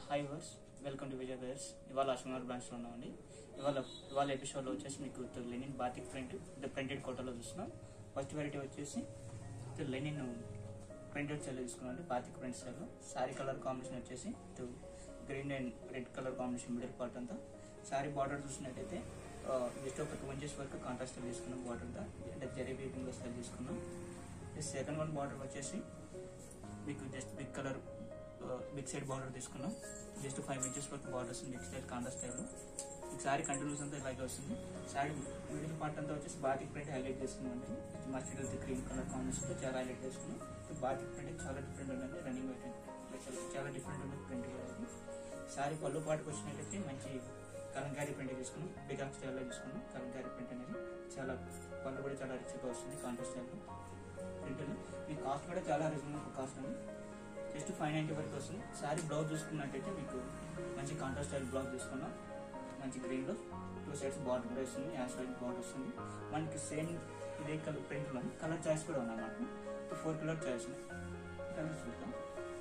hi viewers welcome to Vijay bears ఇవాళ అశ్వనార్ బ్రాంచ్లో ఉన్నామండి ఇవాళ ఇవాళ ఎపిసోడ్లో వచ్చేసి మీకు linen batik print the printed కోటలో చూస్తున్నాం ఫస్ట్ వెరైటీ వచ్చేసి లెనిన్ ప్రింటెడ్ సెల్ తీసుకున్నాం అండి బాతిక్ ప్రింట్ సెల్ సారీ కలర్ కాంబినేషన్ వచ్చేసి green and red colour combination middle part అంతా సారీ బార్డర్ చూసినట్టయితే జస్ట్ ఒక టూ ఇంచెస్ వరకు కాంట్రాస్ట్ తీసుకున్నాం బార్డర్ అంతా అంటే జరీ వీపింగ్ స్టైల్ తీసుకున్నాం సెకండ్ వన్ బార్డర్ వచ్చేసి మీకు just big colour big side border తీసుకున్నాం జస్ట్ ఫైవ్ ఇంచెస్ వరకు బార్డర్ వస్తుంది బిగ్ సైడ్ కాంట్రాస్ట్ స్టైల్లో మీకు సారీ కంటిన్యూస్ అంతా ఇలాగే వస్తుంది సారీ మిడిల్ పార్ట్ అంతా వచ్చేసి బాతిక్ ప్రింట్ హైలైట్ చేసుకున్నాం అండి మస్టర్డ్ విత్ క్రీమ్ కలర్ కాంబినేషన్తో చాలా హైలైట్ చేసుకున్నాం బాతిక్ ప్రింట్ చాలా డిఫరెంట్ ఉందండి రన్నింగ్ చాలా డిఫరెంట్ ఉంది ప్రింట్ అనేది సారీ పళ్ళు పాటుకు వచ్చినట్లయితే మంచి కలంకారీ ప్రింట్ తీసుకున్నాం బిగాక్ స్టైల్లో తీసుకున్నాం కలంకారీ ప్రింట్ అనేది చాలా పళ్ళు కూడా చాలా రిచ్గా వస్తుంది కాంట్రాస్ట్ స్టైల్లో ప్రింట్ మీ కాస్ట్ కూడా చాలా రీజనబుల్ కాస్ట్ అండి జస్ట్ ఫైవ్ నైంటీ వరకు వస్తుంది సారీ బ్లౌజ్ చూసుకున్నట్టయితే మీకు మంచి కాంట్రాస్ట్ స్టైల్ బ్లౌజ్ తీసుకున్నాం మంచి గ్రీన్లో టూ సైడ్స్ బార్డర్ కూడా వస్తుంది యాష్ వైట్ బార్డర్ వస్తుంది మనకి సేమ్ ఇదే కలర్ ప్రింట్లో కలర్ చాయిస్ కూడా ఉందన్నమాట ఫోర్ కలర్ చాయిస్ కలర్స్ చూద్దాం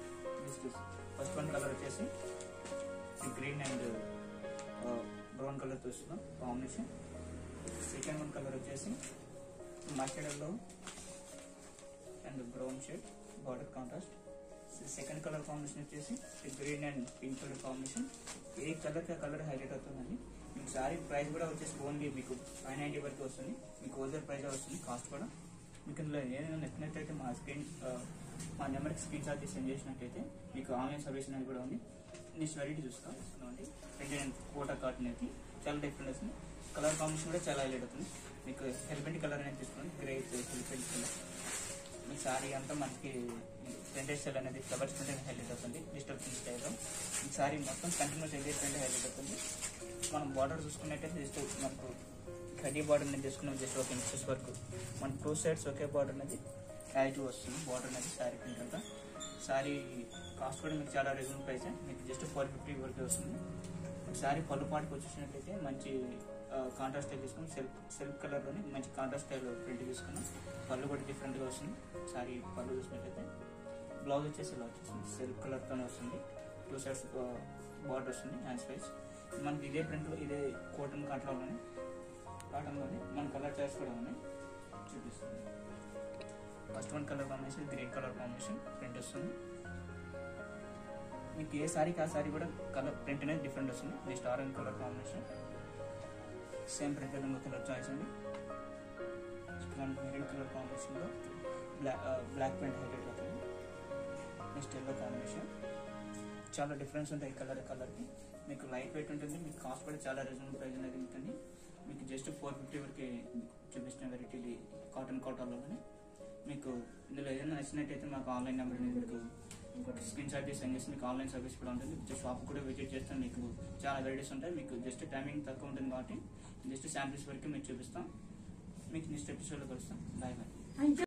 ఫస్ట్ వన్ కలర్ వచ్చేసి గ్రీన్ అండ్ బ్రౌన్ కలర్ చూస్తున్నాం కాంబినేషన్ సెకండ్ వన్ కలర్ వచ్చేసి మస్టర్డ్లో and brown shade border contrast second colour combination వచ్చేసి green and pink colour combination ఏ కలర్ కలర్ హైలైట్ అవుతుందండి మీకు sorry price కూడా వచ్చేసి ఓన్లీ మీకు ఫైవ్ నైంటీ వరకు వస్తుంది మీకు హోల్సేల్ ప్రైస్ వస్తుంది కాస్ట్ కూడా మీకు ఇందులో ఏదైనా నచ్చినట్టయితే మా స్క్రీన్ మా నెంబర్కి స్క్రీన్ షాట్ సెండ్ చేసినట్టయితే మీకు ఆన్లైన్ సర్వీస్ అనేది కూడా ఉంది నెక్స్ట్ వెరైటీ చూసుకోండి ప్రింటెడ్ కోటా కాటన్ అయితే చాలా డిఫరెంట్ వస్తుంది కలర్ కాంబినేషన్ కూడా చాలా హైలైట్ అవుతుంది మీకు హెల్మెట్ కలర్ అనేది తీసుకోండి గ్రే హెల్మెట్ కలర్ మీ సారీ అంతా మనకి ప్రింటెడ్ స్టైల్ అనేది ఫ్లవర్స్ ప్రింట్ హైలైట్ అవుతుంది డిజిటల్ ప్రింట్ స్టైల్లో ఈ సారీ మొత్తం కంటిన్యూస్ ఎయిట్ ప్రింట్ హైలైట్ అవుతుంది మనం బార్డర్ చూసుకున్నట్టయితే జస్ట్ మనకు కడీ బార్డర్ అనేది తీసుకున్నాం జస్ట్ ఒక ఇంచెస్ వరకు మన టూ సైడ్స్ ఒకే బార్డర్ అనేది యాక్టివ్ వస్తుంది బార్డర్ అనేది సారీ ప్రింట్ అంతా సారీ కాస్ట్ కూడా మీకు చాలా రీజనబుల్ ప్రైస్ మీకు జస్ట్ ఫోర్ ఫిఫ్టీ వరకు వస్తుంది సారీ పళ్ళు పాటుకు వచ్చేసినట్లయితే మంచి కాంట్రాస్ట్ స్టైల్ తీసుకుని సెల్ఫ్ సెల్ఫ్ కలర్లోని మంచి కాంట్రాస్ట్ స్టైల్ ప్రింట్ తీసుకున్నాం పళ్ళు కూడా డిఫరెంట్గా వస్తుంది సారీ పళ్ళు చూసినట్లయితే బ్లౌజ్ వచ్చేసి ఇలా వచ్చేసింది సెల్ఫ్ కలర్తోనే వస్తుంది టూ సైడ్స్ బార్డర్ వస్తుంది హ్యాండ్స్ వైజ్ మనకి ఇదే ప్రింట్ ఇదే కాటన్ కాటన్లోనే కాటన్లోనే మన కలర్ చాయిస్ కూడా ఉన్నాయి చూపిస్తుంది first one colour combination green colour combination print వస్తుంది మీకు ఏ సారీకి ఆ సారీ కూడా కలర్ ప్రింట్ అనేది డిఫరెంట్ వస్తుంది next orange colour combination same print విధంగా కలర్ చాయిస్ అండి మెరూన్ కలర్ కాంబినేషన్లో బ్లాక్ బ్లాక్ ప్రింట్ హైలైట్ అవుతుంది నెక్స్ట్ ఎల్లో కాంబినేషన్ చాలా డిఫరెన్స్ ఉంటాయి కలర్ కలర్కి మీకు లైట్ వెయిట్ ఉంటుంది మీకు కాస్ట్ కూడా చాలా రీజనబుల్ ప్రైస్ అనేది ఉంటుంది మీకు జస్ట్ ఫోర్ ఫిఫ్టీ వరకు చూపిస్తున్న వెరైటీ కాటన్ కాటన్లోనే మీకు ఇందులో ఏదైనా నచ్చినట్టయితే మాకు ఆన్లైన్ నెంబర్ అనేది మీకు స్క్రీన్ షాట్ చేసి సెండ్ చేసి మీకు ఆన్లైన్ సర్వీస్ కూడా ఉంటుంది షాప్ కూడా విజిట్ చేస్తే మీకు చాలా వెరైటీస్ ఉంటాయి మీకు జస్ట్ టైమింగ్ తక్కువ ఉంటుంది కాబట్టి జస్ట్ శాంపిల్స్ వరకు మీకు చూపిస్తాం మీకు నెక్స్ట్ ఎపిసోడ్లో కలుస్తాం బాయ్ బాయ్